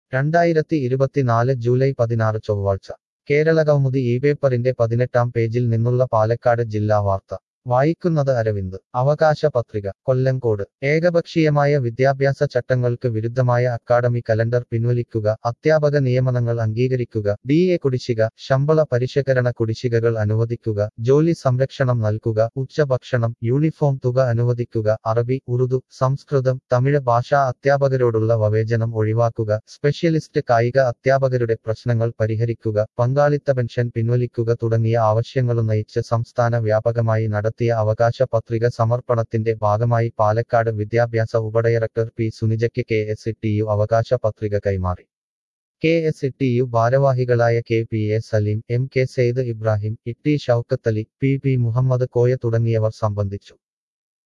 രണ്ടായിരത്തി ഇരുപത്തിനാല് ജൂലൈ പതിനാറ് ചൊവ്വാഴ്ച കേരളകൗമുദി ഈ പേപ്പറിന്റെ പതിനെട്ടാം പേജിൽ നിന്നുള്ള പാലക്കാട് ജില്ലാ വാർത്ത വായിക്കുന്നത് അരവിന്ദ് അവകാശ പത്രിക കൊല്ലങ്കോട് ഏകപക്ഷീയമായ വിദ്യാഭ്യാസ ചട്ടങ്ങൾക്ക് വിരുദ്ധമായ അക്കാഡമി കലണ്ടർ പിൻവലിക്കുക അധ്യാപക നിയമനങ്ങൾ അംഗീകരിക്കുക ഡി എ കുടിശ്ശിക ശമ്പള പരിഷ്കരണ കുടിശ്ശികകൾ അനുവദിക്കുക ജോലി സംരക്ഷണം നൽകുക ഉച്ചഭക്ഷണം യൂണിഫോം തുക അനുവദിക്കുക അറബി ഉറുദു സംസ്കൃതം തമിഴ് ഭാഷാ അധ്യാപകരോടുള്ള വവേചനം ഒഴിവാക്കുക സ്പെഷ്യലിസ്റ്റ് കായിക അധ്യാപകരുടെ പ്രശ്നങ്ങൾ പരിഹരിക്കുക പങ്കാളിത്ത പെൻഷൻ പിൻവലിക്കുക തുടങ്ങിയ ആവശ്യങ്ങളുന്നയിച്ച് സംസ്ഥാന വ്യാപകമായി നടത്തിയ അവകാശ പത്രിക സമർപ്പണത്തിന്റെ ഭാഗമായി പാലക്കാട് വിദ്യാഭ്യാസ ഉപഡയറക്ടർ പി സുനിജയ്ക്ക് കെ എസ് ടി യു അവകാശ പത്രിക കൈമാറി കെ എസ് ടി യു ഭാരവാഹികളായ K P A Saleem M K Syed Ibrahim E T Shoukathali P P Muhammed Koya തുടങ്ങിയവർ സംബന്ധിച്ചു